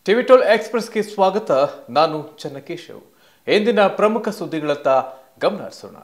ಟಿವಿಟೋಲ್ ಎಕ್ಸ್ಪ್ರೆಸ್ಗೆ ಸ್ವಾಗತ ನಾನು ಚನ್ನಕೇಶವ್ ಇಂದಿನ ಪ್ರಮುಖ ಸುದ್ದಿಗಳತ್ತ ಗಮನ ಹರಿಸೋಣ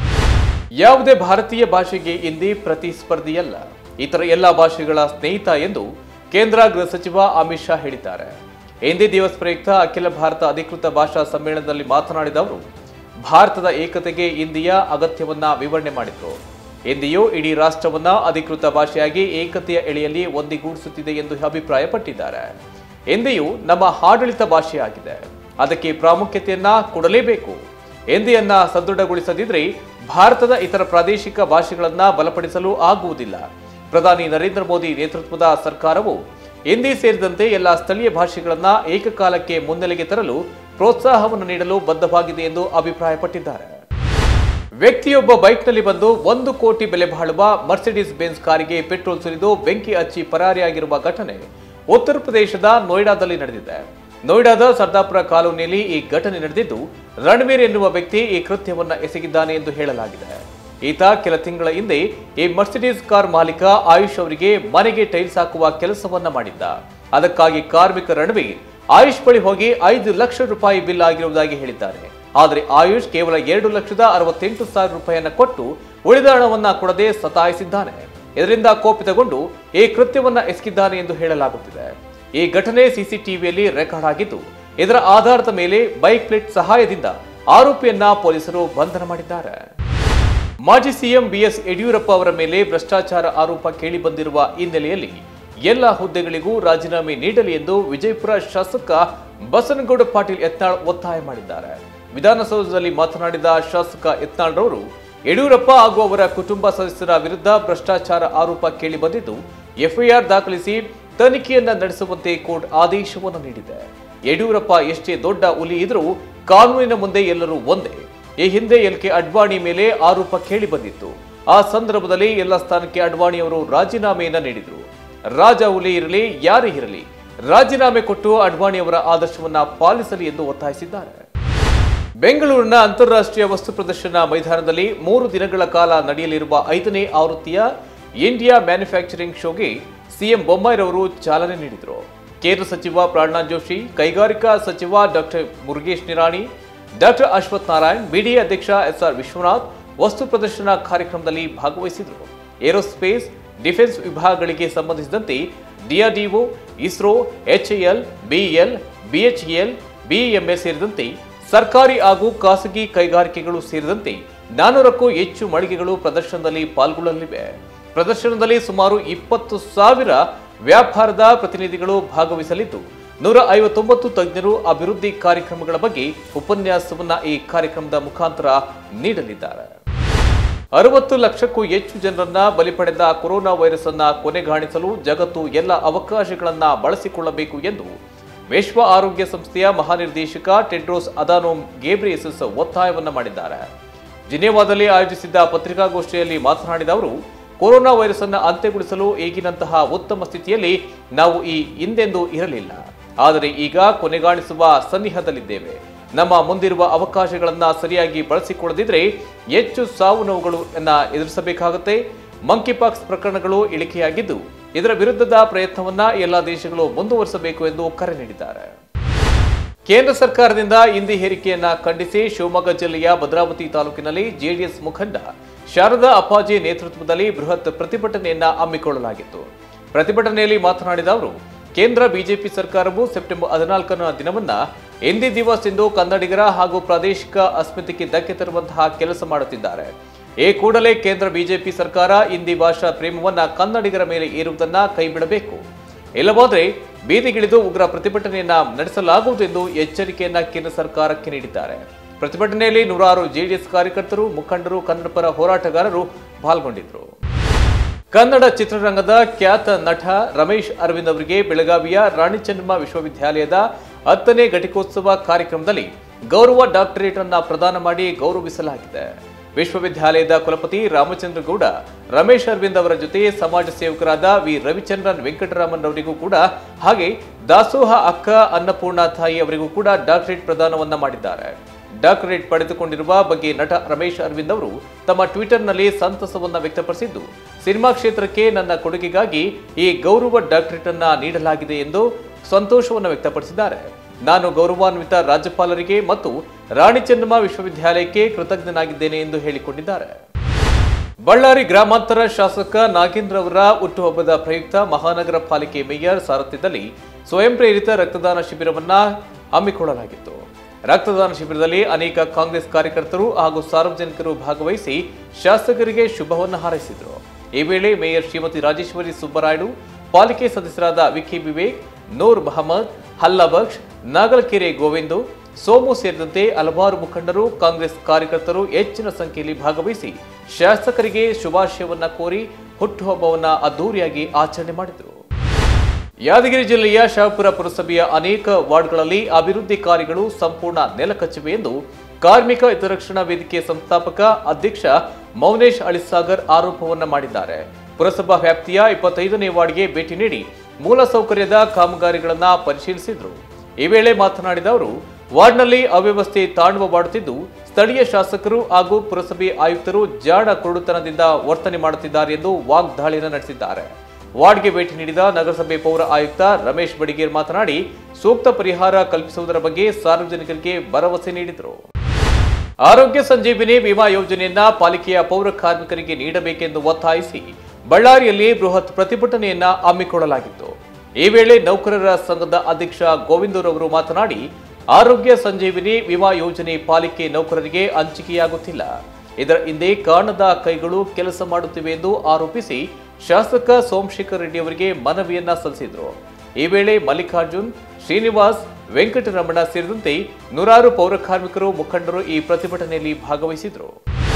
ಯಾವುದೇ ಭಾರತೀಯ ಭಾಷೆಗೆ ಹಿಂದಿ ಪ್ರತಿಸ್ಪರ್ಧಿಯಲ್ಲ ಇತರ ಎಲ್ಲ ಭಾಷೆಗಳ ಸ್ನೇಹಿತ ಎಂದು ಕೇಂದ್ರ ಗೃಹ ಸಚಿವ ಅಮಿತ್ ಶಾ ಹೇಳಿದ್ದಾರೆ ಹಿಂದಿ ದಿವಸ್ ಪ್ರಯುಕ್ತ ಅಖಿಲ ಭಾರತ ಅಧಿಕೃತ ಭಾಷಾ ಸಮ್ಮೇಳನದಲ್ಲಿ ಮಾತನಾಡಿದ ಅವರು ಭಾರತದ ಏಕತೆಗೆ ಹಿಂದಿಯ ಅಗತ್ಯವನ್ನ ವಿವರಣೆ ಮಾಡಿದರು ಹಿಂದಿಯು ಇಡೀ ರಾಷ್ಟ್ರವನ್ನ ಅಧಿಕೃತ ಭಾಷೆಯಾಗಿ ಏಕತೆಯ ಎಳೆಯಲ್ಲಿ ಒಂದಿಗೂಡಿಸುತ್ತಿದೆ ಎಂದು ಅಭಿಪ್ರಾಯಪಟ್ಟಿದ್ದಾರೆ ಹಿಂದಿಯು ನಮ್ಮ ಆಡಳಿತ ಭಾಷೆಯಾಗಿದೆ ಅದಕ್ಕೆ ಪ್ರಾಮುಖ್ಯತೆಯನ್ನ ಕೊಡಲೇಬೇಕು ಹಿಂದಿಯನ್ನ ಸದೃಢಗೊಳಿಸದಿದ್ರೆ ಭಾರತದ ಇತರ ಪ್ರಾದೇಶಿಕ ಭಾಷೆಗಳನ್ನ ಬಲಪಡಿಸಲು ಆಗುವುದಿಲ್ಲ ಪ್ರಧಾನಿ ನರೇಂದ್ರ ಮೋದಿ ನೇತೃತ್ವದ ಸರ್ಕಾರವು ಹಿಂದಿ ಸೇರಿದಂತೆ ಎಲ್ಲ ಸ್ಥಳೀಯ ಭಾಷೆಗಳನ್ನ ಏಕಕಾಲಕ್ಕೆ ಮುನ್ನೆಲೆಗೆ ತರಲು ಪ್ರೋತ್ಸಾಹವನ್ನು ನೀಡಲು ಬದ್ಧವಾಗಿದೆ ಎಂದು ಅಭಿಪ್ರಾಯಪಟ್ಟಿದ್ದಾರೆ ವ್ಯಕ್ತಿಯೊಬ್ಬ ಬೈಕ್ನಲ್ಲಿ ಬಂದು ಒಂದು ಕೋಟಿ ಬೆಲೆ ಬಾಳುವ ಮರ್ಸಿಡೀಸ್ ಬೆನ್ಸ್ ಕಾರಿಗೆ ಪೆಟ್ರೋಲ್ ಸುರಿದು ಬೆಂಕಿ ಹಚ್ಚಿ ಪರಾರಿಯಾಗಿರುವ ಘಟನೆ ಉತ್ತರ ಪ್ರದೇಶದ ನೋಯ್ಡಾದಲ್ಲಿ ನಡೆದಿದೆ ನೋಯ್ಡಾದ ಸರ್ದಾಪುರ ಕಾಲೋನಿಯಲ್ಲಿ ಈ ಘಟನೆ ನಡೆದಿದ್ದು ರಣವೀರ್ ಎನ್ನುವ ವ್ಯಕ್ತಿ ಈ ಕೃತ್ಯವನ್ನ ಎಸಗಿದ್ದಾನೆ ಎಂದು ಹೇಳಲಾಗಿದೆ ಈತ ಕೆಲ ತಿಂಗಳ ಹಿಂದೆ ಈ ಮರ್ಸಿಡೀಸ್ ಕಾರ್ ಮಾಲೀಕ ಆಯುಷ್ ಅವರಿಗೆ ಮನೆಗೆ ಟೈಲ್ಸ್ ಹಾಕುವ ಕೆಲಸವನ್ನ ಮಾಡಿದ್ದ ಅದಕ್ಕಾಗಿ ಕಾರ್ಮಿಕ ರಣವೀರ್ ಆಯುಷ್ ಬಳಿ ಹೋಗಿ ಐದು ಲಕ್ಷ ರೂಪಾಯಿ ಬಿಲ್ ಆಗಿರುವುದಾಗಿ ಹೇಳಿದ್ದಾನೆ ಆದರೆ ಆಯುಷ್ ಕೇವಲ ಎರಡು ಲಕ್ಷದ ಅರವತ್ತೆಂಟು ಸಾವಿರ ರೂಪಾಯಿಯನ್ನ ಕೊಟ್ಟು ಉಳಿದ ಹಣವನ್ನ ಕೊಡದೆ ಸತಾಯಿಸಿದ್ದಾನೆ ಇದರಿಂದ ಕೋಪಿತಗೊಂಡು ಈ ಕೃತ್ಯವನ್ನ ಎಸಗಿದ್ದಾನೆ ಎಂದು ಹೇಳಲಾಗುತ್ತಿದೆ ಈ ಘಟನೆ ಸಿಸಿಟಿವಿಯಲ್ಲಿ ರೆಕಾರ್ಡ್ ಆಗಿದ್ದು ಇದರ ಆಧಾರದ ಮೇಲೆ ಬೈಕ್ ಪ್ಲೇಟ್ ಸಹಾಯದಿಂದ ಆರೋಪಿಯನ್ನ ಪೊಲೀಸರು ಬಂಧನ ಮಾಡಿದ್ದಾರೆ ಮಾಜಿ ಸಿಎಂ ಬಿಎಸ್ ಯಡಿಯೂರಪ್ಪ ಅವರ ಮೇಲೆ ಭ್ರಷ್ಟಾಚಾರ ಆರೋಪ ಕೇಳಿಬಂದಿರುವ ಹಿನ್ನೆಲೆಯಲ್ಲಿ ಎಲ್ಲ ಹುದ್ದೆಗಳಿಗೂ ರಾಜೀನಾಮೆ ನೀಡಲಿ ಎಂದು ವಿಜಯಪುರ ಶಾಸಕ ಬಸನಗೌಡ ಪಾಟೀಲ್ ಯತ್ನಾಳ್ ಒತ್ತಾಯ ಮಾಡಿದ್ದಾರೆ ವಿಧಾನಸೌಧದಲ್ಲಿ ಮಾತನಾಡಿದ ಶಾಸಕ ಯತ್ನಾಳ್ರವರು ಯಡಿಯೂರಪ್ಪ ಹಾಗೂ ಅವರ ಕುಟುಂಬ ಸದಸ್ಯರ ವಿರುದ್ಧ ಭ್ರಷ್ಟಾಚಾರ ಆರೋಪ ಕೇಳಿಬಂದಿದ್ದು ಎಫ್ಐಆರ್ ದಾಖಲಿಸಿ ತನಿಖೆಯನ್ನ ನಡೆಸುವಂತೆ ಕೋರ್ಟ್ ಆದೇಶವನ್ನು ನೀಡಿದೆ ಯಡಿಯೂರಪ್ಪ ಎಷ್ಟೇ ದೊಡ್ಡ ಹುಲಿ ಇದ್ರೂ ಕಾನೂನಿನ ಮುಂದೆ ಎಲ್ಲರೂ ಒಂದೇ ಈ ಹಿಂದೆ ಎಲ್ ಕೆ ಅಡ್ವಾಣಿ ಮೇಲೆ ಆರೋಪ ಕೇಳಿ ಬಂದಿತ್ತು ಆ ಸಂದರ್ಭದಲ್ಲಿ ಎಲ್ಲ ಸ್ಥಾನಕ್ಕೆ ಅಡ್ವಾಣಿಯವರು ರಾಜೀನಾಮೆಯನ್ನ ನೀಡಿದ್ರು ರಾಜ ಹುಲಿ ಇರಲಿ ಯಾರೇ ಇರಲಿ ರಾಜೀನಾಮೆ ಕೊಟ್ಟು ಅಡ್ವಾಣಿಯವರ ಆದರ್ಶವನ್ನ ಪಾಲಿಸಲಿ ಎಂದು ಒತ್ತಾಯಿಸಿದ್ದಾರೆ ಬೆಂಗಳೂರಿನ ಅಂತಾರಾಷ್ಟ್ರೀಯ ವಸ್ತು ಪ್ರದರ್ಶನ ಮೈದಾನದಲ್ಲಿ ಮೂರು ದಿನಗಳ ಕಾಲ ನಡೆಯಲಿರುವ ಐದನೇ ಆವೃತ್ತಿಯ ಇಂಡಿಯಾ ಮ್ಯಾನುಫ್ಯಾಕ್ಚರಿಂಗ್ ಶೋಗೆ ಸಿಎಂ ಬೊಮ್ಮಾಯಿರವರು ಚಾಲನೆ ನೀಡಿದರು ಕೇಂದ್ರ ಸಚಿವ ಪ್ರಹ್ಲಾದ್ ಜೋಶಿ ಕೈಗಾರಿಕಾ ಸಚಿವ doctor Murugesh Nirani doctor Ashwath Narayan BDA ಅಧ್ಯಕ್ಷ ಎಸ್ಆರ್ ವಿಶ್ವನಾಥ್ ವಸ್ತು ಪ್ರದರ್ಶನ ಕಾರ್ಯಕ್ರಮದಲ್ಲಿ ಭಾಗವಹಿಸಿದರು ಏರೋಸ್ಪೇಸ್ ಡಿಫೆನ್ಸ್ ವಿಭಾಗಗಳಿಗೆ ಸಂಬಂಧಿಸಿದಂತೆ DRDO ISRO HAL BEL BHEL BEML ಸೇರಿದಂತೆ ಸರ್ಕಾರಿ ಹಾಗೂ ಖಾಸಗಿ ಕೈಗಾರಿಕೆಗಳು ಸೇರಿದಂತೆ ನಾನೂರಕ್ಕೂ ಹೆಚ್ಚು ಮಳಿಗೆಗಳು ಪ್ರದರ್ಶನದಲ್ಲಿ ಪಾಲ್ಗೊಳ್ಳಲಿವೆ ಪ್ರದರ್ಶನದಲ್ಲಿ ಸುಮಾರು ಇಪ್ಪತ್ತು ಸಾವಿರ ವ್ಯಾಪಾರದ ಪ್ರತಿನಿಧಿಗಳು ಭಾಗವಹಿಸಲಿದ್ದು ನೂರ ಐವತ್ತೊಂಬತ್ತು ತಜ್ಞರು ಅಭಿವೃದ್ಧಿ ಕಾರ್ಯಕ್ರಮಗಳ ಬಗ್ಗೆ ಉಪನ್ಯಾಸವನ್ನ ಈ ಕಾರ್ಯಕ್ರಮದ ಮುಖಾಂತರ ನೀಡಲಿದ್ದಾರೆ ಅರವತ್ತು ಲಕ್ಷಕ್ಕೂ ಹೆಚ್ಚು ಜನರನ್ನ ಬಲಿ ಪಡೆದ ಕೊರೋನಾ ವೈರಸ್ ಅನ್ನ ಕೊನೆಗಾಣಿಸಲು ಜಗತ್ತು ಎಲ್ಲ ಅವಕಾಶಗಳನ್ನ ಬಳಸಿಕೊಳ್ಳಬೇಕು ಎಂದು ವಿಶ್ವ ಆರೋಗ್ಯ ಸಂಸ್ಥೆಯ ಮಹಾನಿರ್ದೇಶಕ ಟೆಡ್ರೋಸ್ ಅದಾನೋಮ್ ಗೇಬ್ರಿಯಸಸ್ ಒತ್ತಾಯವನ್ನ ಮಾಡಿದ್ದಾರೆ ಜಿನೇವಾದಲ್ಲಿ ಆಯೋಜಿಸಿದ್ದ ಪತ್ರಿಕಾಗೋಷ್ಠಿಯಲ್ಲಿ ಮಾತನಾಡಿದ ಅವರು ಕೊರೋನಾ ವೈರಸ್ ಅನ್ನು ಅಂತ್ಯಗೊಳಿಸಲು ಈಗಿನಂತಹ ಉತ್ತಮ ಸ್ಥಿತಿಯಲ್ಲಿ ನಾವು ಈ ಹಿಂದೆಂದೂ ಇರಲಿಲ್ಲ ಆದರೆ ಈಗ ಕೊನೆಗಾಣಿಸುವ ಸನ್ನಿಹದಲ್ಲಿದ್ದೇವೆ ನಮ್ಮ ಮುಂದಿರುವ ಅವಕಾಶಗಳನ್ನ ಸರಿಯಾಗಿ ಬಳಸಿಕೊಳ್ಳದಿದ್ರೆ ಹೆಚ್ಚು ಸಾವು ನೋವುಗಳು ಎದುರಿಸಬೇಕಾಗುತ್ತೆ ಮಂಕಿಪಾಕ್ಸ್ ಪ್ರಕರಣಗಳು ಇಳಿಕೆಯಾಗಿದ್ದು ಇದರ ವಿರುದ್ಧದ ಪ್ರಯತ್ನವನ್ನ ಎಲ್ಲ ದೇಶಗಳು ಮುಂದುವರಿಸಬೇಕು ಎಂದು ಕರೆ ನೀಡಿದ್ದಾರೆ ಕೇಂದ್ರ ಸರ್ಕಾರದಿಂದ ಹಿಂದಿ ಹೇರಿಕೆಯನ್ನ ಖಂಡಿಸಿ ಶಿವಮೊಗ್ಗ ಜಿಲ್ಲೆಯ ಭದ್ರಾವತಿ ತಾಲೂಕಿನಲ್ಲಿ ಜೆಡಿಎಸ್ ಮುಖಂಡ ಶಾರದಾ ಅಪ್ಪಾಜಿ ನೇತೃತ್ವದಲ್ಲಿ ಬೃಹತ್ ಪ್ರತಿಭಟನೆಯನ್ನ ಹಮ್ಮಿಕೊಳ್ಳಲಾಗಿತ್ತು ಪ್ರತಿಭಟನೆಯಲ್ಲಿ ಮಾತನಾಡಿದ ಅವರು ಕೇಂದ್ರ ಬಿಜೆಪಿ ಸರ್ಕಾರವು ಸೆಪ್ಟೆಂಬರ್ ಹದಿನಾಲ್ಕನ ದಿನವನ್ನ ಹಿಂದಿ ದಿವಸ್ ಎಂದು ಕನ್ನಡಿಗರ ಹಾಗೂ ಪ್ರಾದೇಶಿಕ ಅಸ್ಮಿತೆಗೆ ಧಕ್ಕೆ ತರುವಂತಹ ಕೆಲಸ ಮಾಡುತ್ತಿದ್ದಾರೆ ಈ ಕೂಡಲೇ ಕೇಂದ್ರ ಬಿಜೆಪಿ ಸರ್ಕಾರ ಹಿಂದಿ ಭಾಷಾ ಪ್ರೇಮವನ್ನ ಕನ್ನಡಿಗರ ಮೇಲೆ ಏರುವುದನ್ನ ಕೈಬಿಡಬೇಕು ಇಲ್ಲವಾದರೆ ಬೀದಿಗಿಳಿದು ಉಗ್ರ ಪ್ರತಿಭಟನೆಯನ್ನ ನಡೆಸಲಾಗುವುದು ಎಂದು ಎಚ್ಚರಿಕೆಯನ್ನ ಕೇಂದ್ರ ಸರ್ಕಾರಕ್ಕೆ ನೀಡಿದ್ದಾರೆ ಪ್ರತಿಭಟನೆಯಲ್ಲಿ ನೂರಾರು ಜೆಡಿಎಸ್ ಕಾರ್ಯಕರ್ತರು ಮುಖಂಡರು ಕನ್ನಡ ಪರ ಹೋರಾಟಗಾರರು ಪಾಲ್ಗೊಂಡಿದ್ದರು ಕನ್ನಡ ಚಿತ್ರರಂಗದ ಖ್ಯಾತ ನಟ ರಮೇಶ್ ಅರವಿಂದ್ ಅವರಿಗೆ ಬೆಳಗಾವಿಯ ರಾಣಿ ಚೆನ್ನಮ್ಮ ವಿಶ್ವವಿದ್ಯಾಲಯದ ಹತ್ತನೇ ಘಟಿಕೋತ್ಸವ ಕಾರ್ಯಕ್ರಮದಲ್ಲಿ ಗೌರವ ಡಾಕ್ಟರೇಟ್ ಅನ್ನ ಪ್ರದಾನ ಮಾಡಿ ಗೌರವಿಸಲಾಗಿದೆ ವಿಶ್ವವಿದ್ಯಾಲಯದ ಕುಲಪತಿ ರಾಮಚಂದ್ರ ಗೌಡ ರಮೇಶ್ ಅರವಿಂದ್ ಅವರ ಜೊತೆ ಸಮಾಜ ಸೇವಕರಾದ ವಿ ರವಿಚಂದ್ರನ್ ವೆಂಕಟರಾಮನ್ ಅವರಿಗೂ ಕೂಡ ಹಾಗೆ ದಾಸೋಹ ಅಕ್ಕ ಅನ್ನಪೂರ್ಣ ತಾಯಿ ಅವರಿಗೂ ಕೂಡ ಡಾಕ್ಟರೇಟ್ ಪ್ರದಾನವನ್ನ ಮಾಡಿದ್ದಾರೆ ಡಾಕ್ಟರೇಟ್ ಪಡೆದುಕೊಂಡಿರುವ ಬಗ್ಗೆ ನಟ ರಮೇಶ್ ಅರವಿಂದ್ ಅವರು ತಮ್ಮ ಟ್ವಿಟರ್ನಲ್ಲಿ ಸಂತಸವನ್ನ ವ್ಯಕ್ತಪಡಿಸಿದ್ದು ಸಿನಿಮಾ ಕ್ಷೇತ್ರಕ್ಕೆ ನನ್ನ ಕೊಡುಗೆಗಾಗಿ ಈ ಗೌರವ ಡಾಕ್ಟರೇಟ್ ಅನ್ನ ನೀಡಲಾಗಿದೆ ಎಂದು ಸಂತೋಷವನ್ನು ವ್ಯಕ್ತಪಡಿಸಿದ್ದಾರೆ ನಾನು ಗೌರವಾನ್ವಿತ ರಾಜ್ಯಪಾಲರಿಗೆ ಮತ್ತು ರಾಣಿ ಚೆನ್ನಮ್ಮ ವಿಶ್ವವಿದ್ಯಾಲಯಕ್ಕೆ ಕೃತಜ್ಞನಾಗಿದ್ದೇನೆ ಎಂದು ಹೇಳಿಕೊಂಡಿದ್ದಾರೆ ಬಳ್ಳಾರಿ ಗ್ರಾಮಾಂತರ ಶಾಸಕ ನಾಗೇಂದ್ರ ಅವರ ಹುಟ್ಟುಹಬ್ಬದ ಪ್ರಯುಕ್ತ ಮಹಾನಗರ ಪಾಲಿಕೆ ಮೇಯರ್ ಸಾರಥ್ಯದಲ್ಲಿ ಸ್ವಯಂ ಪ್ರೇರಿತ ರಕ್ತದಾನ ಶಿಬಿರವನ್ನ ಹಮ್ಮಿಕೊಳ್ಳಲಾಗಿತ್ತು ರಕ್ತದಾನ ಶಿಬಿರದಲ್ಲಿ ಅನೇಕ ಕಾಂಗ್ರೆಸ್ ಕಾರ್ಯಕರ್ತರು ಹಾಗೂ ಸಾರ್ವಜನಿಕರು ಭಾಗವಹಿಸಿ ಶಾಸಕರಿಗೆ ಶುಭವನ್ನು ಹಾರೈಸಿದರು ಈ ವೇಳೆ ಮೇಯರ್ ಶ್ರೀಮತಿ ರಾಜೇಶ್ವರಿ ಸುಬ್ಬರಾಯುಡು ಪಾಲಿಕೆ ಸದಸ್ಯರಾದ ವಿಕಿ ವಿವೇಕ್ ನೂರ್ ಮಹಮ್ಮದ್ ಹಲ್ಲಾಬಕ್ಷ್ ನಾಗಲಕೆರೆ ಗೋವಿಂದು ಸೋಮು ಸೇರಿದಂತೆ ಹಲವಾರು ಮುಖಂಡರು ಕಾಂಗ್ರೆಸ್ ಕಾರ್ಯಕರ್ತರು ಹೆಚ್ಚಿನ ಸಂಖ್ಯೆಯಲ್ಲಿ ಭಾಗವಹಿಸಿ ಶಾಸಕರಿಗೆ ಶುಭಾಶಯವನ್ನ ಕೋರಿ ಹುಟ್ಟುಹಬ್ಬವನ್ನ ಅದ್ದೂರಿಯಾಗಿ ಆಚರಣೆ ಮಾಡಿದರು ಯಾದಗಿರಿ ಜಿಲ್ಲೆಯ ಶಹಾಪುರ ಪುರಸಭೆಯ ಅನೇಕ ವಾರ್ಡ್ಗಳಲ್ಲಿ ಅಭಿವೃದ್ಧಿ ಕಾರ್ಯಗಳು ಸಂಪೂರ್ಣ ನೆಲಕಚ್ಚಿವೆ ಎಂದು ಕಾರ್ಮಿಕ ಹಿತರಕ್ಷಣಾ ವೇದಿಕೆ ಸಂಸ್ಥಾಪಕ ಅಧ್ಯಕ್ಷ ಮೌನೇಶ್ ಅಳಿಸಾಗರ್ ಆರೋಪವನ್ನ ಮಾಡಿದ್ದಾರೆ ಪುರಸಭಾ ವ್ಯಾಪ್ತಿಯ ಇಪ್ಪತ್ತೈದನೇ ವಾರ್ಡ್ಗೆ ಭೇಟಿ ನೀಡಿ ಮೂಲಸೌಕರ್ಯದ ಕಾಮಗಾರಿಗಳನ್ನ ಪರಿಶೀಲಿಸಿದ್ರು ಈ ವೇಳೆ ಮಾತನಾಡಿದ ಅವರು ವಾರ್ಡ್ನಲ್ಲಿ ಅವ್ಯವಸ್ಥೆ ತಾಂಡವ ಮಾಡುತ್ತಿದ್ದು ಸ್ಥಳೀಯ ಶಾಸಕರು ಹಾಗೂ ಪುರಸಭೆ ಆಯುಕ್ತರು ಜಾಣ ಕುರುಡುತನದಿಂದ ವರ್ತನೆ ಮಾಡುತ್ತಿದ್ದಾರೆ ಎಂದು ವಾಗ್ದಾಳಿಯನ್ನು ನಡೆಸಿದ್ದಾರೆ ವಾರ್ಡ್ಗೆ ಭೇಟಿ ನೀಡಿದ ನಗರಸಭೆ ಪೌರ ಆಯುಕ್ತ ರಮೇಶ್ ಬಡಿಗೇರ್ ಮಾತನಾಡಿ ಸೂಕ್ತ ಪರಿಹಾರ ಕಲ್ಪಿಸುವುದರ ಬಗ್ಗೆ ಸಾರ್ವಜನಿಕರಿಗೆ ಭರವಸೆ ನೀಡಿದರು ಆರೋಗ್ಯ ಸಂಜೀವಿನಿ ವಿಮಾ ಯೋಜನೆಯನ್ನ ಪಾಲಿಕೆಯ ಪೌರ ಕಾರ್ಮಿಕರಿಗೆ ನೀಡಬೇಕೆಂದು ಒತ್ತಾಯಿಸಿ ಬಳ್ಳಾರಿಯಲ್ಲಿ ಬೃಹತ್ ಪ್ರತಿಭಟನೆಯನ್ನ ಹಮ್ಮಿಕೊಳ್ಳಲಾಗಿತ್ತು ಈ ವೇಳೆ ನೌಕರರ ಸಂಘದ ಅಧ್ಯಕ್ಷ ಗೋವಿಂದರವರು ಮಾತನಾಡಿ ಆರೋಗ್ಯ ಸಂಜೀವಿನಿ ವಿಮಾ ಯೋಜನೆ ಪಾಲಿಕೆ ನೌಕರರಿಗೆ ಹಂಚಿಕೆಯಾಗುತ್ತಿಲ್ಲ ಇದರ ಹಿಂದೆ ಕಾಣದ ಕೈಗಳು ಕೆಲಸ ಮಾಡುತ್ತಿವೆ ಎಂದು ಆರೋಪಿಸಿ ಶಾಸಕ ಸೋಮಶೇಖರ್ ರೆಡ್ಡಿ ಅವರಿಗೆ ಮನವಿಯನ್ನ ಸಲ್ಲಿಸಿದರು ಈ ವೇಳೆ ಮಲ್ಲಿಕಾರ್ಜುನ್ ಶ್ರೀನಿವಾಸ್ ವೆಂಕಟರಮಣ ಸೇರಿದಂತೆ ನೂರಾರು ಪೌರ ಕಾರ್ಮಿಕರು ಮುಖಂಡರು ಈ ಪ್ರತಿಭಟನೆಯಲ್ಲಿ ಭಾಗವಹಿಸಿದರು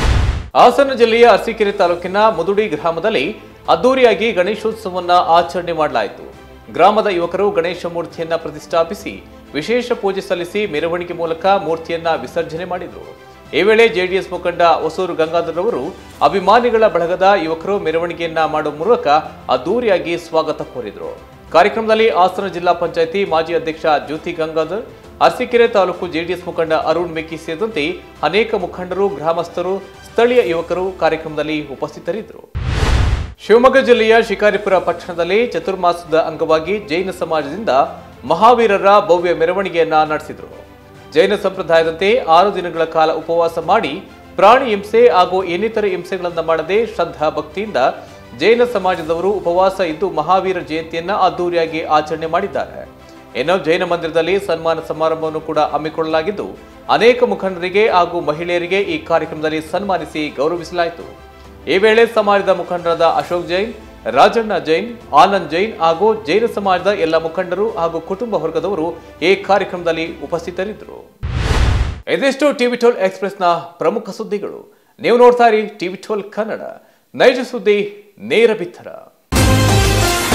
ಹಾಸನ ಜಿಲ್ಲೆಯ ಅರಸೀಕೆರೆ ತಾಲೂಕಿನ ಮುದುಡಿ ಗ್ರಾಮದಲ್ಲಿ ಅದ್ದೂರಿಯಾಗಿ ಗಣೇಶೋತ್ಸವವನ್ನ ಆಚರಣೆ ಮಾಡಲಾಯಿತು ಗ್ರಾಮದ ಯುವಕರು ಗಣೇಶ ಮೂರ್ತಿಯನ್ನ ಪ್ರತಿಷ್ಠಾಪಿಸಿ ವಿಶೇಷ ಪೂಜೆ ಸಲ್ಲಿಸಿ ಮೆರವಣಿಗೆ ಮೂಲಕ ಮೂರ್ತಿಯನ್ನ ವಿಸರ್ಜನೆ ಮಾಡಿದರು ಈ ವೇಳೆ ಜೆಡಿಎಸ್ ಮುಖಂಡ ಹೊಸೂರು ಗಂಗಾಧರ್ ಅವರು ಅಭಿಮಾನಿಗಳ ಬಳಗದ ಯುವಕರು ಮೆರವಣಿಗೆಯನ್ನ ಮಾಡುವ ಮೂಲಕ ಅದ್ದೂರಿಯಾಗಿ ಸ್ವಾಗತ ಕೋರಿದರು ಕಾರ್ಯಕ್ರಮದಲ್ಲಿ ಹಾಸನ ಜಿಲ್ಲಾ ಪಂಚಾಯಿತಿ ಮಾಜಿ ಅಧ್ಯಕ್ಷ ಜ್ಯೋತಿ ಗಂಗಾಧರ್ ಅರಸೀಕೆರೆ ತಾಲೂಕು ಜೆಡಿಎಸ್ ಮುಖಂಡ ಅರುಣ್ ಮೆಕ್ಕಿ ಸೇರಿದಂತೆ ಅನೇಕ ಮುಖಂಡರು ಗ್ರಾಮಸ್ಥರು ಸ್ಥಳೀಯ ಯುವಕರು ಕಾರ್ಯಕ್ರಮದಲ್ಲಿ ಉಪಸ್ಥಿತರಿದ್ದರು ಶಿವಮೊಗ್ಗ ಜಿಲ್ಲೆಯ ಶಿಕಾರಿಪುರ ಪಟ್ಟಣದಲ್ಲಿ ಚತುರ್ಮಾಸದ ಅಂಗವಾಗಿ ಜೈನ ಸಮಾಜದಿಂದ ಮಹಾವೀರರ ಭವ್ಯ ಮೆರವಣಿಗೆಯನ್ನ ನಡೆಸಿದರು ಜೈನ ಸಂಪ್ರದಾಯದಂತೆ ಆರು ದಿನಗಳ ಕಾಲ ಉಪವಾಸ ಮಾಡಿ ಪ್ರಾಣಿ ಹಿಂಸೆ ಹಾಗೂ ಇನ್ನಿತರ ಹಿಂಸೆಗಳನ್ನ ಮಾಡದೆ ಶ್ರದ್ಧಾ ಭಕ್ತಿಯಿಂದ ಜೈನ ಸಮಾಜದವರು ಉಪವಾಸ ಇದ್ದು ಮಹಾವೀರ ಜಯಂತಿಯನ್ನ ಅದ್ದೂರಿಯಾಗಿ ಆಚರಣೆ ಮಾಡಿದ್ದಾರೆ ಇನ್ನು ಜೈನ ಮಂದಿರದಲ್ಲಿ ಸನ್ಮಾನ ಸಮಾರಂಭವನ್ನು ಕೂಡ ಹಮ್ಮಿಕೊಳ್ಳಲಾಗಿದ್ದು ಅನೇಕ ಮುಖಂಡರಿಗೆ ಹಾಗೂ ಮಹಿಳೆಯರಿಗೆ ಈ ಕಾರ್ಯಕ್ರಮದಲ್ಲಿ ಸನ್ಮಾನಿಸಿ ಗೌರವಿಸಲಾಯಿತು ಈ ವೇಳೆ ಸಮಾಜದ ಮುಖಂಡರಾದ ಅಶೋಕ್ ಜೈನ್ ರಾಜಣ್ಣ ಜೈನ್ ಆನಂದ್ ಜೈನ್ ಹಾಗೂ ಜೈನ ಸಮಾಜದ ಎಲ್ಲ ಮುಖಂಡರು ಹಾಗೂ ಕುಟುಂಬ ವರ್ಗದವರು ಈ ಕಾರ್ಯಕ್ರಮದಲ್ಲಿ ಉಪಸ್ಥಿತರಿದ್ದರು ಇದಿಷ್ಟು ಟಿವಿ ಟೋಲ್ ಎಕ್ಸ್ಪ್ರೆಸ್ನ ಪ್ರಮುಖ ಸುದ್ದಿಗಳು ನೀವು ನೋಡ್ತಾ ಇರಿ ಟಿವಿ ಟೋಲ್ ಕನ್ನಡ ನೈಜ ಸುದ್ದಿ ನೇರ ಬಿತ್ತರ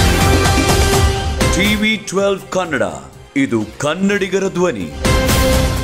ಟಿವಿ ಟ್ವೆಲ್ವ್ ಕನ್ನಡ ಇದು ಕನ್ನಡಿಗರ ಧ್ವನಿ